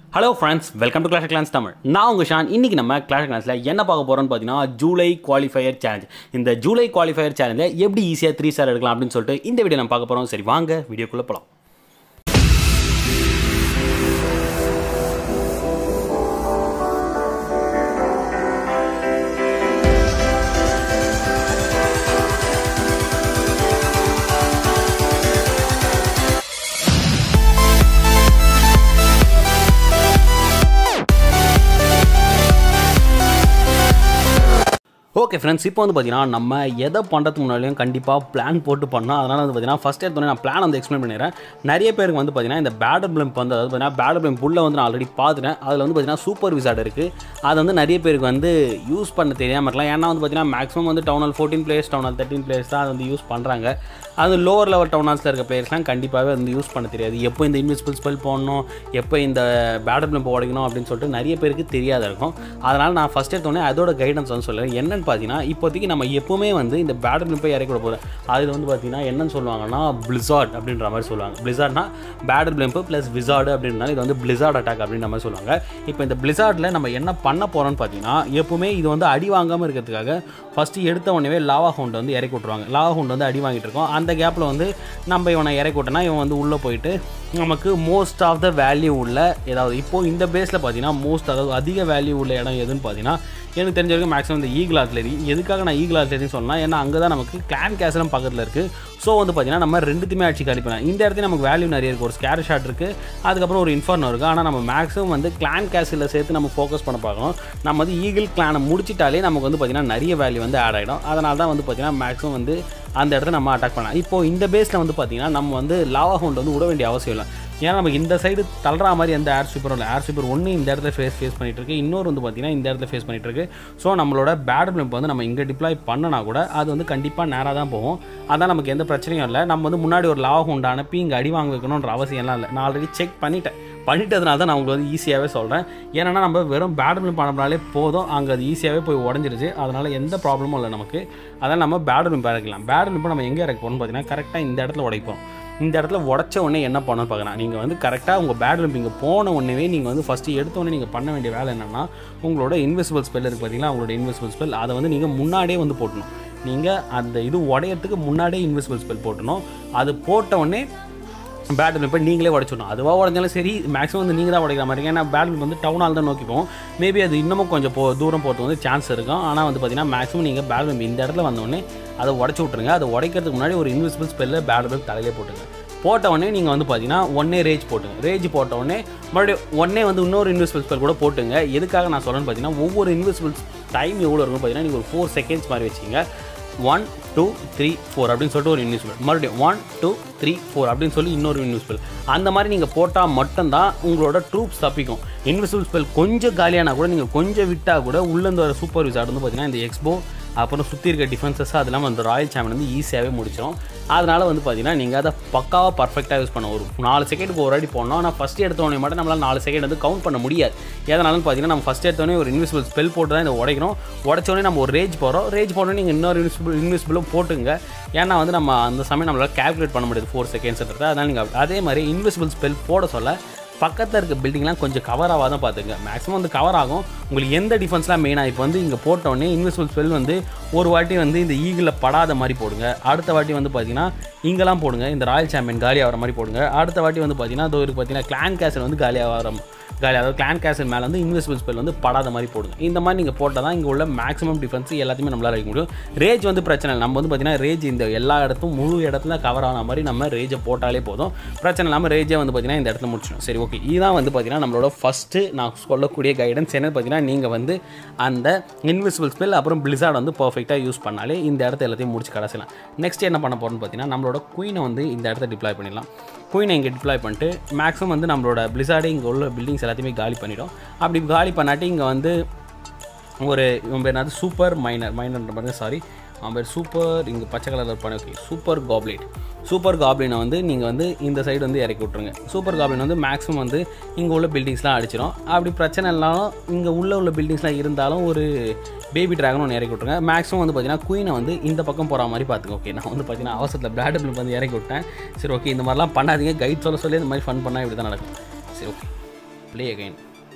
hello friends welcome to clash clans Tamil நான் உங்கள் Shawn இன்றைக்கி நம்ம கிளாஷ் கிளான்ஸில் என்ன பார்க்க போகிறோம்னு பார்த்தீங்கன்னா ஜூலை குவாலிஃபயர் சேலஞ்ச் இந்த ஜூலை குவாலிஃபயர் சேலஞ்சில் எப்படி ஈஸியாக த்ரீ ஸ்டார் எடுக்கலாம் அப்படின்னு சொல்லிட்டு இந்த வீடியோ நம்ம பார்க்க போகிறோம் சரி வாங்க வீடியோக்குள்ளே போகலாம் ஓகே ஃப்ரெண்ட்ஸ் இப்போ வந்து பார்த்தீங்கன்னா நம்ம எதை பண்ணுறதுக்கு முன்னாடியும் கண்டிப்பாக பிளான் போட்டு பண்ணோம் அதனால் வந்து பார்த்தீங்கன்னா ஃபஸ்ட் எடுத்தோடனே நான் பிளான் வந்து எக்ஸ்பிளைன் பண்ணிடுறேன் நிறைய பேருக்கு வந்து பார்த்தீங்கன்னா இந்த பேடர் பிளம்ப் வந்து அதாவது பார்த்தீங்கன்னா பேடர் பிளம்ப் புல்ல வந்து நான் ஆல்ரெடி பார்த்துட்டேன் அதில் வந்து பார்த்தீங்கன்னா சூப்பர் விசாட் இருக்குது அது வந்து நிறைய பேருக்கு வந்து யூஸ் பண்ண தெரியாமல் இருக்கலாம் ஏன்னா வந்து பார்த்தீங்கன்னா மேக்ஸிமம் வந்து town hall fourteen players town hall thirteen players தான் அது வந்து யூஸ் பண்ணுறாங்க அது லோவர் லெவல் டவுன் ஹால்ஸில் இருக்க பிளேயர்ஸ்லாம் கண்டிப்பாகவே வந்து யூஸ் பண்ண தெரியாது எப்போ இந்த இன்விசிபிள் ஸ்பெல் போடணும் எப்போ இந்த பேடர் பிளம்ப் உடைக்கணும் அப்படின்னு சொல்லிட்டு நிறைய பேருக்கு தெரியாத இருக்கும் அதனால் நான் ஃபஸ்ட் எடுத்தோடனே அதோட கைடன்ஸ் வந்து சொல்லுறேன் என்னன்னு பார்த்தீங்கன்னா இப்போதைக்கு நம்ம எப்போவுமே வந்து இந்த பேடர் பிளம்பை இறக்கி விட போகிறோம் அதில் வந்து பார்த்தீங்கன்னா என்னன்னு சொல்லுவாங்கன்னா பிளிசார்ட் அப்படின்ற மாதிரி சொல்லுவாங்க பிளிசார்ட்னா பேடர் பிளம்பு ப்ளஸ் விசார்டு அப்படின்றனால இது வந்து பிளிசார்ட் அட்டாக் அப்படின்ற மாதிரி சொல்லுவாங்க இப்போ இந்த பிளிசார்டில் நம்ம என்ன பண்ண போகிறோம்னு பார்த்தீங்கன்னா எப்போவுமே இது வந்து அடி வாங்காமல் இருக்கிறதுக்காக ஃபஸ்ட்டு எடுத்த உடனே லாவா ஹவுண்ட் வந்து இறக்கி விட்ருவாங்க லாவா ஹவுண்ட் வந்து அடி வாங்கிட்டு இருக்கோம் அந்த கேப்பில் வந்து நம்ம இவனை இறக்கி விட்டோன்னா இவன் வந்து உள்ளே போயிட்டு நமக்கு மோஸ்ட் ஆஃப் த வேல்யூ உள்ள ஏதாவது இப்போது இந்த பேஸில் பார்த்தீங்கன்னா மோஸ்ட் அதாவது அதிக வேல்யூ உள்ள இடம் எதுன்னு பார்த்தீங்கன்னா எனக்கு தெரிஞ்ச வரைக்கும் மேக்ஸிமம் இந்த ஈகிள் ஆர்ட்லரி எதுக்காக நான் ஈகிள் ஆர்ட்லரின்னு சொன்னால் ஏன்னா அங்கே தான் நமக்கு கிளான் கேஸ்லாம் பக்கத்தில் இருக்குது ஸோ வந்து பார்த்தீங்கன்னா நம்ம ரெண்டுத்தையுமே அடிச்சு காலி பண்ணலாம் இந்த இடத்துல நமக்கு வேல்யூ நிறைய இருக்குது ஒரு ஸ்கேர் ஷாட் இருக்குது அதுக்கப்புறம் ஒரு இன்ஃபர்னோ இருக்குது ஆனால் நம்ம மேக்ஸிமம் வந்து கிளான் கேஸில் சேர்த்து நம்ம ஃபோக்கஸ் பண்ண பார்க்கணும் நம்ம வந்து ஈகிள் கிளானை முடிச்சிட்டாலே நமக்கு வந்து பார்த்திங்கன்னா நிறைய வேல்யூ வந்து ஆட் ஆகிடும் அதனால தான் வந்து பார்த்திங்கன்னா மேக்ஸிமம் வந்து அந்த இடத்துல நம்ம அட்டாக் பண்ணலாம் இப்போ இந்த பேஸில் வந்து பார்த்திங்கன்னா நம்ம வந்து லாவா ஹவுண்ட் வந்து விட வேண்டிய அவசியம் இல்லை ஏன்னா நமக்கு இந்த சைடு தள்ளுற மாதிரி எந்த ஏர் சூப்பரும் இல்லை ஏர் சூப்பர் ஒன்று இந்த இடத்துல ஃபேஸ் ஃபேஸ் பண்ணிட்டு இருக்கு இன்னொரு வந்து பார்த்தீங்கன்னா இந்த இடத்துல ஃபேஸ் பண்ணிட்டு இருக்கு ஸோ நம்மளோட பேட் பிளம்ப் வந்து நம்ம இங்கே டிப்ளாய் பண்ணனா கூட அது வந்து கண்டிப்பாக நேராக தான் போகும் அதான் நமக்கு எந்த பிரச்சனையும் இல்லை நம்ம வந்து முன்னாடி ஒரு லாவ ஹோண்ட் அனுப்பி இங்கே அடி வாங்க வைக்கணுன்ற அவசியம்லாம் இல்லை நான் ஆல்ரெடி செக் பண்ணிட்டேன் பண்ணிட்டதுனால தான் நான் உங்களுக்கு வந்து ஈஸியாகவே சொல்கிறேன் ஏன்னா நம்ம வெறும் பேட் பிளம்ப் பண்ணாலே போதும் அங்கே அது ஈஸியாகவே போய் உடஞ்சிருச்சு அதனால் எந்த ப்ராப்ளமும் இல்லை நமக்கு அதனால் நம்ம பேட் பிளம்ப் இறக்கலாம் பேட் பிளம்ப் நம்ம எங்கே இறக்க போகணும்னு பார்த்தீங்கன்னா கரெக்டாக இந்த இடத்துல உடைப்போம் இந்த இடத்துல உடச்ச உடனே என்ன பண்ணணும்னு பார்க்கலாம் நீங்கள் வந்து கரெக்டாக உங்கள் பேட் லிம்ப் இங்கே போன உடனே நீங்கள் வந்து ஃபஸ்ட்டு எடுத்த உடனே நீங்கள் பண்ண வேண்டிய வேலை என்னென்னா உங்களோட இன்வெசிபிள் ஸ்பெல் இருக்குது பார்த்தீங்களா உங்களோட இன்வெசிபிள் ஸ்பெல் அதை வந்து நீங்கள் முன்னாடியே வந்து போட்டணும் நீங்கள் அந்த இது உடையறதுக்கு முன்னாடியே இன்வெசிபிள் ஸ்பெல் போட்டணும் அது போட்ட உடனே பேட்டில் இப்போ நீங்களே உடச்சிடணும் அதுவாக உடஞ்சாலும் சரி மேக்ஸிமம் வந்து நீங்கள் தான் உடைக்கிற மாதிரி இருக்கும் ஏன்னா பேட்டில் வந்து டவுனால் தான் நோக்கி போகும் மேபி அது இன்னமும் கொஞ்சம் போ தூரம் போகிறது வந்து சான்ஸ் இருக்கும் ஆனால் வந்து பார்த்தீங்கன்னா மேக்ஸிமம் நீங்கள் பேட்டில் இந்த இடத்துல வந்தோடனே அதை உடச்சி விட்ருங்க அதை உடைக்கிறதுக்கு முன்னாடி ஒரு இன்விசிபிள் ஸ்பெல்லில் பேட்டில் தலையிலே போட்டுங்க போட்ட உடனே நீங்கள் வந்து பார்த்தீங்கன்னா ஒன்னே ரேஜ் போட்டுங்க ரேஜ் போட்ட உடனே மறுபடியும் ஒன்னே வந்து இன்னொரு இன்விசிபிள் ஸ்பெல் கூட போட்டுங்க எதுக்காக நான் சொல்கிறேன்னு பார்த்தீங்கன்னா ஒவ்வொரு இன்விசிபிள் டைம் எவ்வளோ இருக்கும் பார்த்தீங்கன்னா நீங்கள் ஒரு ஃபோர் செகண்ட்ஸ் மாதிரி வச்சிங்க ஒன் டூ த்ரீ ஃபோர் அப்படின்னு சொல்லிட்டு ஒரு இன்விசிபிள் மறுபடியும் ஒன் டூ த்ரீ ஃபோர் அப்படின்னு சொல்லி இன்னொரு இன்விசிபிள் அந்த மாதிரி நீங்கள் போட்டால் மட்டும்தான் உங்களோட ட்ரூப்ஸ் தப்பிக்கும் இன்விசிபிள் ஸ்பெல் கொஞ்சம் காலியானா கூட நீங்கள் கொஞ்சம் விட்டால் கூட உள்ளேருந்து வர சூப்பர் விசார்ட் வந்து பார்த்தீங்கன்னா இந்த எக்ஸ்போ அப்புறம் சுற்றி இருக்க டிஃபென்சஸ் அது இல்லாமல் அந்த ராயல் சாம்பியன் வந்து ஈஸியாகவே முடிச்சிடும் அதனால் வந்து பார்த்தீங்கன்னா நீங்கள் அதை பக்காவாக பர்ஃபெக்டாக யூஸ் பண்ண ஒரு நாலு செகண்டுக்கு ஒரு அடி போடணும் ஆனால் ஃபஸ்ட் எடுத்தோடனே மட்டும் நம்மளால் நாலு செகண்ட் வந்து கவுண்ட் பண்ண முடியாது எதனாலும் பார்த்தீங்கன்னா நம்ம ஃபஸ்ட் எடுத்தோடனே ஒரு இன்விசிபிள் ஸ்பெல் போட்டு தான் இதை உடைக்கணும் உடச்சோடனே நம்ம ஒரு ரேஜ் போகிறோம் ரேஜ் போட்டோன்னே நீங்கள் இன்னொரு இன்விசிபிள் இன்விசிபிளும் போட்டுங்க ஏன்னா வந்து நம்ம அந்த சமயம் நம்மளால் கேல்குலேட் பண்ண முடியாது ஃபோர் செகண்ட்ஸ்ன்றது அதனால் நீங்கள் அதே மாதிரி இன்விசிபிள் ஸ்பெல் போட சொல்ல பக்கத்தில் இருக்க பில்டிங்லாம் கொஞ்சம் கவர் ஆகாத தான் பார்த்துங்க மேக்ஸிமம் வந்து கவர் ஆகும் உங்களுக்கு எந்த டிஃபென்ஸ்லாம் மெயினாக இப்போ வந்து இங்கே போட்டோடனே இன்விசிபிள் ஸ்பெல் வந்து ஒரு வாட்டி வந்து இந்த ஈகிளில் படாத மாதிரி போடுங்க அடுத்த வாட்டி வந்து பார்த்தீங்கன்னா இங்கெல்லாம் போடுங்க இந்த ராயல் சாம்பியன் காலி ஆகிற மாதிரி போடுங்க அடுத்த வாட்டி வந்து பார்த்தீங்கன்னா இதோ இருக்கு பார்த்தீங்கன்னா கிளான் கேசல் வந்து காலி ஆகிற காலி அதாவது கிளான் கேசல் மேலே வந்து இன்விசிபிள் ஸ்பெல் வந்து படாத மாதிரி போடுங்க இந்த மாதிரி நீங்கள் போட்டால் தான் இங்கே உள்ள மேக்ஸிமம் டிஃபென்ஸ் எல்லாத்தையுமே நம்மளால் அடிக்க முடியும் ரேஜ் வந்து பிரச்சனை இல்லை நம்ம வந்து பார்த்தீங்கன்னா ரேஜ் இந்த எல்லா இடத்தும் முழு இடத்துல கவர் ஆன மாதிரி நம்ம ரேஜை போட்டாலே போதும் பிரச்சனை இல்லாமல் ரேஜை வந்து பார்த்தீங்கன்னா இந்த இடத்துல முடிச்சிடும் சரி ஓகே இதுதான் வந்து பார்த்தீங்கன்னா நம்மளோட ஃபஸ்ட்டு நான் சொல்லக்கூடிய கைடன்ஸ் என்னன்னு பார்த்தீங்கன்னா நீங்கள் வந்து அந்த இன்விசிபிள் ஸ்பெல் அப்புறம் பிளிசார்ட் வந்து பர்ஃபெக்டாக யூஸ் பண்ணாலே இந்த இடத்த எல்லாத்தையும் முடிச்சு கடைசிலாம் நெக்ஸ்ட் என்ன பண்ண போகிறோம்னு பார்த்தீங்கன்னா நம்மளோட குயினை வந்து இந்த இடத்த டிப்ளாய் பண்ணிடலாம் குயினை இங்கே டிப்ளாய் பண்ணிட்டு மேக்ஸிமம் வந்து நம்மளோட பிளிசார்டே இங்கே உள்ள பில்டிங்ஸ் எல்லாத்தையுமே காலி பண்ணிடும் அப்படி காலி பண்ணாட்டி இங்கே வந்து ஒரு இவன் பேர் என்னது சூப்பர் மைனர் மைனர்ன்ற மாதிரி சாரி அவன் பேர் சூப்பர் இங்கே பச்சை கலரில் பண்ணி ஓகே சூப்பர் காப்லேட் சூப்பர் காப்ளினை வந்து நீங்கள் வந்து இந்த சைடு வந்து இறக்கி விட்ருங்க சூப்பர் காப்ளின் வந்து மேக்ஸிமம் வந்து இங்கே உள்ள பில்டிங்ஸ்லாம் அடிச்சிடும் அப்படி பிரச்சனை இல்லாலும் இங்கே உள்ள உள்ள பில்டிங்ஸ்லாம் இருந்தாலும் ஒரு பேபி ட்ராகன் ஒன்று இறக்கி விட்ருங்க மேக்ஸிமம் வந்து பார்த்தீங்கன்னா குயினை வந்து இந்த பக்கம் போகிற மாதிரி பார்த்துங்க ஓகே நான் வந்து பார்த்தீங்கன்னா அவசரத்தில் பிளாடபிள் வந்து இறக்கி விட்டேன் சரி ஓகே இந்த மாதிரிலாம் பண்ணாதீங்க கைட் சொல்ல சொல்லி இந்த மாதிரி ஃபன் பண்ணால் இப்படி தான் நடக்கும் சரி ஓகே ப்ளே அகைன்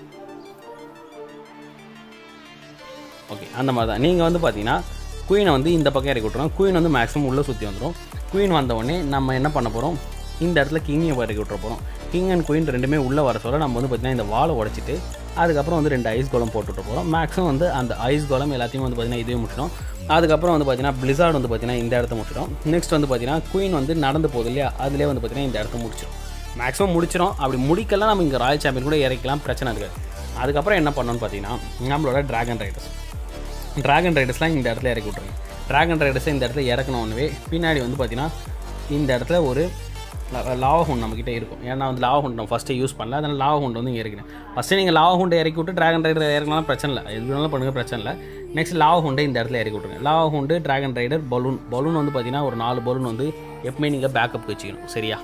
ஓகே அந்த மாதிரி தான் நீங்கள் வந்து பார்த்தீங்கன்னா குயினை வந்து இந்த பக்கம் இறக்கி விட்ருவோம் குயின் வந்து மேக்ஸிமம் உள்ளே சுற்றி வந்துடும் குயின் வந்த உடனே நம்ம என்ன பண்ண போகிறோம் இந்த இடத்துல கிங்கையும் இறக்கி விட்ற போகிறோம் கிங் அண்ட் குயின் ரெண்டுமே உள்ளே வர சொல்ல நம்ம வந்து பார்த்திங்கன்னா இந்த வாழை உடச்சிட்டு அதுக்கப்புறம் வந்து ரெண்டு ஐஸ் கோலம் போட்டுட்டு போகிறோம் மேக்ஸிமம் வந்து அந்த ஐஸ் கோலம் எல்லாத்தையும் வந்து பார்த்திங்கன்னா இதே முடிச்சிடும் அதுக்கப்புறம் வந்து பார்த்திங்கன்னா பிளிசார்ட் வந்து பார்த்திங்கன்னா இந்த இடத்த முடிச்சிடும் நெக்ஸ்ட் வந்து பார்த்திங்கன்னா குயின் வந்து நடந்து போகுது இல்லையா அதிலே வந்து பார்த்திங்கன்னா இந்த இடத்த முடிச்சிடும் மேக்ஸிமம் முடிச்சிடும் அப்படி முடிக்கலாம் நம்ம இங்கே ராயல் சாம்பியன் கூட இறக்கலாம் பிரச்சனை இருக்காது அதுக்கப்புறம் என்ன பண்ணணும்னு பார்த்தீங்கன்னா நம்மளோட ட்ராகன் ரைடர்ஸ் ட்ராகன் ரைடர்ஸ்லாம் இந்த இடத்துல இறக்கி விட்ருங்க ட்ராகன் ரைடர்ஸை இந்த இடத்துல இறக்கணுன்னே பின்னாடி வந்து பார்த்தீங்கன்னா இந்த இடத்துல ஒரு லாவா ஹுண்ட் நம்மக்கிட்ட இருக்கும் ஏன்னா வந்து லாவா ஹுண்ட் நம்ம ஃபஸ்ட்டே யூஸ் பண்ணல அதனால் லாவா ஹுண்ட் வந்து இங்கே இறக்கிறேன் ஃபஸ்ட்டு நீங்கள் லாவா ஹுண்டை இறக்கி விட்டு ட்ராகன் ரைடர் இறக்கலாம் பிரச்சனை இல்லை எது வேணாலும் பண்ணுங்கள் பிரச்சனை இல்லை நெக்ஸ்ட் லாவா ஹுண்டை இந்த இடத்துல இறக்கி விட்ருங்க lava hound dragon rider balloon balloon வந்து பார்த்தீங்கன்னா ஒரு நாலு பலூன் வந்து எப்பவுமே நீங்கள் பேக்கப் வச்சுக்கணும் சரியா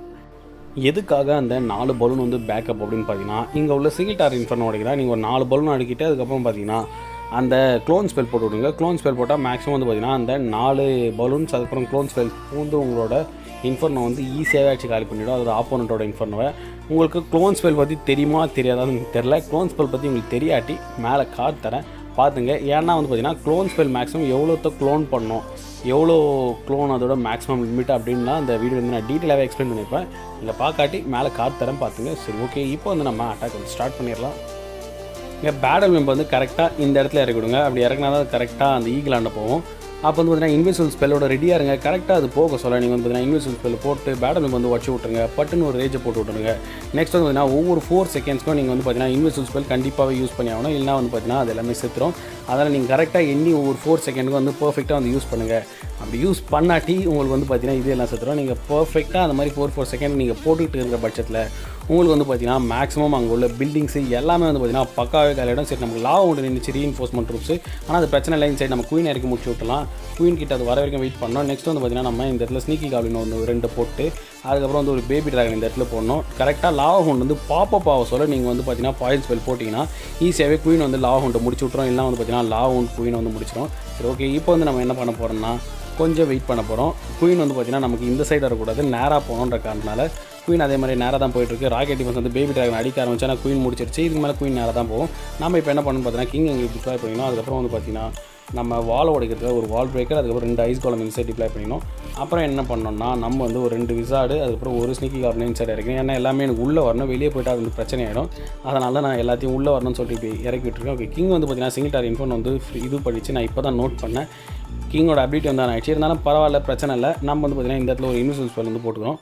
எதுக்காக அந்த நாலு பலூன் வந்து பேக்கப் அப்படின்னு பார்த்தீங்கன்னா இங்கே உள்ள சிங்கிள் டார் இன்ஃபர்ன் உடைக்கிறா நீங்கள் ஒரு நாலு பலூன் அடிக்கிட்டு அதுக்கப்புறம் பார்த்தீங்கன்னா அந்த க்ளோன் ஸ்பெல் போட்டு விடுங்க க்ளோன் ஸ்பெல் போட்டால் மேக்ஸிமம் வந்து பார்த்தீங்கன்னா அந்த நாலு பலூன்ஸ் அதுக்கப்புறம் க்ளோன் ஸ்பெல் பூந்து உங்களோட இன்ஃபர்னை வந்து ஈஸியாகவே ஆச்சு காலி பண்ணிவிடும் அதோட ஆப்போனண்ட்டோட இன்ஃபர்னவை உங்களுக்கு க்ளோன் ஸ்பெல் பற்றி தெரியுமா தெரியாதான்னு தெரில க்ளோன் ஸ்பெல் பற்றி உங்களுக்கு தெரியாட்டி மேலே கார்டு தரேன் பார்த்துங்க ஏன்னா வந்து பார்த்தீங்கன்னா க்ளோன் ஸ்பெல் மேக்ஸிமம் எவ்வளோத்த க்ளோன் பண்ணோம் எவ்வளோ க்ளோன் அதோட மேக்ஸிமம் லிமிட் அப்படின்னா அந்த வீடியோ வந்து நான் டீட்டெயிலாகவே எக்ஸ்பிளைன் பண்ணியிருப்பேன் இல்லை பார்க்காட்டி மேலே கார்டு தரேன் பார்த்துங்க சரி ஓகே இப்போ வந்து நம்ம அட்டாக் வந்து ஸ்டார்ட் பண்ணிடலாம் இங்கே பேடல் மெம்பர் வந்து கரெக்டாக இந்த இடத்துல இறக்கி விடுங்க அப்படி இறக்குனா தான் கரெக்டாக அந்த ஈகிளாண்ட போகும் அப்போ வந்து பார்த்தீங்கன்னா இன்விசிபிள் ஸ்பெல்லோட ரெடியாக இருங்க கரெக்டாக அது போக சொல்ல நீங்கள் வந்து பார்த்தீங்கன்னா இன்விசிபிள் ஸ்பெல் போட்டு பேடல் மெம்பர் வந்து வச்சு விட்ருங்க பட்டுன்னு ஒரு ரேஜை போட்டு விட்ருங்க நெக்ஸ்ட் வந்து பார்த்தீங்கன்னா ஒவ்வொரு ஃபோர் செகண்ட்ஸ்க்கும் நீங்கள் வந்து பார்த்தீங்கன்னா இன்விசிபிள் ஸ்பெல் கண்டிப்பாகவே யூஸ் பண்ணி ஆகணும் இல்லைனா வந்து பார்த்தீங்கன்னா அது எல்லாமே செத்துரும் அதனால் நீங்கள் கரெக்டாக எண்ணி ஒவ்வொரு ஃபோர் செகண்டுக்கும் வந்து பர்ஃபெக்டாக வந்து யூஸ் பண்ணுங்கள் அப்படி யூஸ் பண்ணாட்டி உங்களுக்கு வந்து பார்த்தீங்கன்னா இது எல்லாம் செத்துரும் நீங்கள் பர்ஃபெக்டாக அந்த மாதிரி ஃபோர் ஃபோர் செகண்ட் நீங்கள் போட்டுக்கிட்டு இருக்கிற பட்சத்தில் உங்களுக்கு வந்து பார்த்தீங்கன்னா மேக்ஸிமம் அங்கே உள்ள பில்டிங்ஸு எல்லாமே வந்து பார்த்தீங்கன்னா பக்காவே காலியிடம் சரி நமக்கு லாவ் ஒன்று நின்றுச்சு ரீஎன்ஃபோர்ஸ்மெண்ட் ட்ரூப்ஸ் ஆனால் அது பிரச்சனை இல்லைன்னு சரி நம்ம குயின் இறக்கி முடிச்சு விட்டலாம் குயின் கிட்ட அது வர வரைக்கும் வெயிட் பண்ணோம் நெக்ஸ்ட் வந்து பார்த்தீங்கன்னா நம்ம இந்த இடத்துல ஸ்னீக்கி காலின் ஒன்று ரெண்டு போட்டு அதுக்கப்புறம் வந்து ஒரு பேபி ட்ராகன் இந்த இடத்துல போடணும் கரெக்டாக லாவா ஹோண்ட் வந்து பாப்பப் ஆக சொல்ல நீங்கள் வந்து பார்த்தீங்கன்னா பாயிண்ட் ஸ்பெல் போட்டிங்கன்னா ஈஸியாகவே குயின் வந்து லாவா ஹோண்டை முடிச்சு விட்றோம் இல்லை வந்து பார்த்தீங்கன்னா லாவா ஹோண்ட் குயின் வந்து முடிச்சிடும் சரி ஓகே இப்போ வந்து நம்ம என்ன பண்ண போகிறோம்னா கொஞ்சம் வெயிட் பண்ண போகிறோம் குயின் வந்து பார்த்தீங்கன்னா நமக்கு இந்த சைடு வரக்கூடாது நேராக போகணுன்ற காரணத்தினால குயின் அதே மாதிரி நேராக தான் போயிட்டுருக்கு ராக்கெட் டிஃபென்ஸ் வந்து பேபி ட்ராகன் அடிக்க ஆரம்பிச்சா குயின் முடிச்சிருச்சு இதுக்கு மேலே குயின் நேராக தான் போகும் நம்ம இப்போ என்ன பண்ணணும் பார்த்தீங்கன்னா கிங் எங்களுக்கு டிப்ளாய் பண்ணிக்கணும் அதுக்கப்புறம் வந்து பார்த்தீங்கன்னா நம்ம வால் உடைக்கிறதுக்கு ஒரு வால் பிரேக்கர் அதுக்கப்புறம் ரெண்டு ஐஸ் கோலம் இன்சைட் டிப்ளை பண்ணிக்கணும் அப்புறம் என்ன பண்ணோம்னா நம்ம வந்து ஒரு ரெண்டு விசாடு அதுக்கப்புறம் ஒரு ஸ்னிக்கி கார்டன் இன்சைட் இறக்கணும் ஏன்னா எல்லாமே எனக்கு உள்ளே வரணும் வெளியே போயிட்டு அது வந்து பிரச்சனை ஆகிடும் அதனால நான் எல்லாத்தையும் உள்ளே வரணும்னு சொல்லிட்டு இப்போ இறக்கி விட்டுருக்கேன் ஓகே கிங் வந்து பார்த்தீங்கன்னா சிங்கிள் டார் இன்ஃபோன் வந்து இது படிச்சு நான் இப்போ தான் நோட் பண்ணேன் கிங்கோட அபிலிட்டி வந்து ஆயிடுச்சு இருந்தாலும் பரவாயில்ல பிரச்சனை இல்லை நம்ம வந்து பார்த்தீங்கன்னா இந்த இடத்துல ஒரு இன்விசிபிள் ஸ்பெல் வந்து போட்டுக்கிறோம்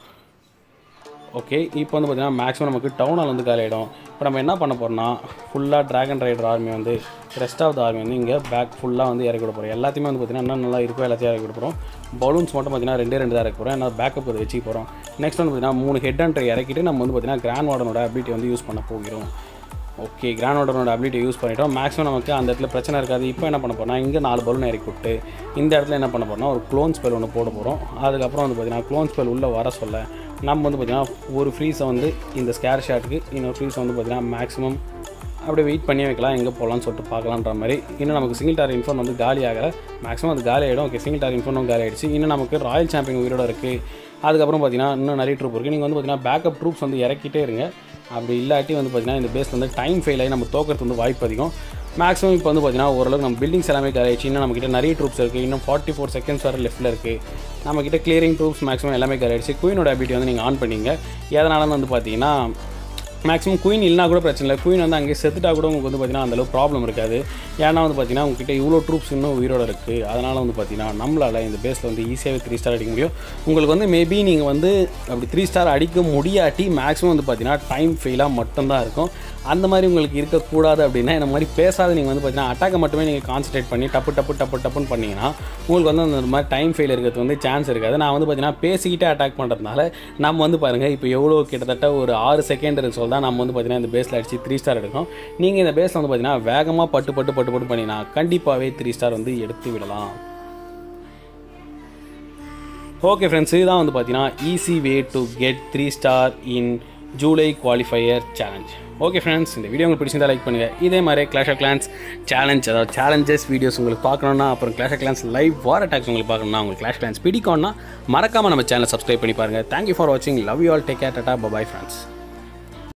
ஓகே இப்போ வந்து பார்த்தீங்கன்னா மேக்ஸிமம் நமக்கு டவுனால் வந்து காலி ஆகிடும் இப்போ நம்ம என்ன பண்ண போகிறோம்னா ஃபுல்லாக ட்ராகன் ரைடர் ஆர்மி வந்து ரெஸ்ட் ஆஃப் த ஆர்மி வந்து இங்கே பேக் ஃபுல்லாக வந்து இறக்கி விட போகிறோம் எல்லாத்தையுமே வந்து பார்த்தீங்கன்னா என்ன நல்லா இருக்கோ எல்லாத்தையும் இறக்கி விட போகிறோம் பலூன்ஸ் மட்டும் பார்த்தீங்கன்னா ரெண்டே ரெண்டு தான் இறக்க போகிறோம் ஏன்னா பேக்கப் அதை வச்சுக்க போகிறோம் நெக்ஸ்ட் வந்து பார்த்தீங்கன்னா மூணு ஹெட் அண்ட் இறக்கிட்டு நம்ம வந்து பார்த்தீங்கன்னா கிராண்ட் வார்டனோட அபிலிட்டி வந்து யூஸ் பண்ண போகிறோம் ஓகே கிராண்ட் வார்டனோட அபிலிட்டி யூஸ் பண்ணிட்டோம் மேக்ஸிமம் நமக்கு அந்த இடத்துல பிரச்சனை இருக்காது இப்போ என்ன பண்ண போறோம்னா இங்கே நாலு பலூன் இறக்கி விட்டு இந்த இடத்துல என்ன பண்ண போறோம்னா ஒரு க்ளோன் ஸ்பெல் ஒன்று போட போகிறோம் அதுக்கப்புறம் வந்து பார்த்தீங்கன்னா க்ளோன் ஸ்பெல் உள்ளே வர சொல்ல நம்ம வந்து பார்த்தீங்கன்னா ஒரு ஃப்ரீஸை வந்து இந்த ஸ்கேர் ஷாட்டுக்கு இன்னொரு ஃப்ரீஸை வந்து பார்த்தீங்கன்னா மேக்ஸிமம் அப்படியே வெயிட் பண்ணி வைக்கலாம் எங்கே போகலான்னு சொல்லிட்டு பார்க்கலான்ற மாதிரி இன்னும் நமக்கு சிங்கிள் டார் இன்ஃபோன் வந்து காலி ஆகலை மேக்ஸிமம் அது காலி ஆகிடும் ஓகே சிங்கிள் டார் இன்ஃபோனும் காலி ஆகிடுச்சு இன்னும் நமக்கு ராயல் சாம்பியன் உயிரோட இருக்குது அதுக்கப்புறம் பார்த்தீங்கன்னா இன்னும் நிறைய ட்ரூப் இருக்குது நீங்கள் வந்து பார்த்தீங்கன்னா பேக்கப் ட்ரூப்ஸ் வந்து இறக்கிட்டே இருங்க அப்படி இல்லாட்டி வந்து பார்த்தீங்கன்னா இந்த பேஸ் வந்து டைம் ஃபெயில் ஆகி நம்ம தோக்கிறது வந்து வாய்ப்பு அதிகம் மேக்ஸிமம் இப்போ வந்து பார்த்தீங்கன்னா ஓரளவுக்கு நம்ம பில்டிங்ஸ் எல்லாமே காலி ஆயிடுச்சு இன்னும் நம்மக்கிட்ட நிறைய ட்ரூப்ஸ் இருக்குது இன்னும் ஃபார்ட்டி ஃபோர் செகண்ட்ஸ் வர லெஃப்ட்டில் இருக்குது நம்மக்கிட்ட கிளியரிங் ட்ரூப்ஸ் மேக்ஸிமம் எல்லாமே காலி ஆயிடுச்சு குயினோட அபிலிட்டி வந்து நீங்கள் ஆன் பண்ணீங்க எதனால வந்து பார்த்தீங்கன்னா மேக்ஸிமம் குயின் இல்லைனா கூட பிரச்சனை இல்லை குயின் வந்து அங்கே செத்துட்டா கூட உங்களுக்கு வந்து பார்த்தீங்கன்னா அந்தளவு ப்ராப்ளம் இருக்காது ஏன்னா வந்து பார்த்தீங்கன்னா உங்ககிட்ட இவ்வளோ ட்ரூப்ஸ் இன்னும் உயிரோட இருக்குது அதனால் வந்து பார்த்தீங்கன்னா நம்மளால் இந்த பேஸில் வந்து ஈஸியாகவே த்ரீ ஸ்டார் அடிக்க முடியும் உங்களுக்கு வந்து மேபி நீங்கள் வந்து அப்படி த்ரீ ஸ்டார் அடிக்க முடியாட்டி மேக்ஸிமம் வந்து பார்த்தீங்கன்னா டைம் ஃபெயிலாக மட்டும்தான் இருக்கும் அந்த மாதிரி உங்களுக்கு இருக்கக்கூடாது அப்படின்னா இந்த மாதிரி பேசாத நீங்கள் வந்து பார்த்தீங்கன்னா அட்டாக்கை மட்டுமே நீங்கள் கான்சன்ட்ரேட் பண்ணி டப்பு டப்பு டப்பு டப்புன்னு பண்ணிங்கன்னா உங்களுக்கு வந்து அந்த மாதிரி டைம் ஃபெயில் இருக்கிறது வந்து சான்ஸ் இருக்காது நான் வந்து பார்த்தீங்கன்னா பேசிக்கிட்டே அட்டாக் பண்ணுறதுனால நம்ம வந்து பாருங்கள் இப்போ எவ்வளோ கிட்டத்தட்ட ஒரு ஆறு செகண்ட் இருக்கு சொல்ல நம்ம வந்து பார்த்தீங்கன்னா இந்த பேஸில் அடிச்சு த்ரீ ஸ்டார் எடுக்கும் நீங்கள் இந்த பேஸில் வந்து பார்த்தீங்கன்னா வேகமாக பட்டு பட்டு பட்டு பட்டு பண்ணினா கண்டிப்பாகவே த்ரீ ஸ்டார் வந்து எடுத்து விடலாம் ஓகே ஃப்ரெண்ட்ஸ் இதுதான் வந்து பார்த்தீங்கன்னா easy way to get three star in July qualifier challenge okay friends இந்த வீடியோ உங்களுக்கு பிடிச்சிருந்தா லைக் பண்ணுங்கள் இதே மாதிரி கிளாஷ் ஆஃப் கிளான்ஸ் சேலஞ்ச் அதாவது சேலஞ்சஸ் வீடியோஸ் உங்களுக்கு பார்க்கணுன்னா அப்புறம் clash of clans live war attacks உங்களுக்கு பார்க்கணும்னா உங்களுக்கு கிளாஷ் கிளான்ஸ் பிடிக்கும்னா மறக்காமல் நம்ம சேனலை சப்ஸ்கிரைப் பண்ணி பாருங்கள் தேங்க்யூ ஃபார் வாட்சிங் love you all take care tata bye bye friends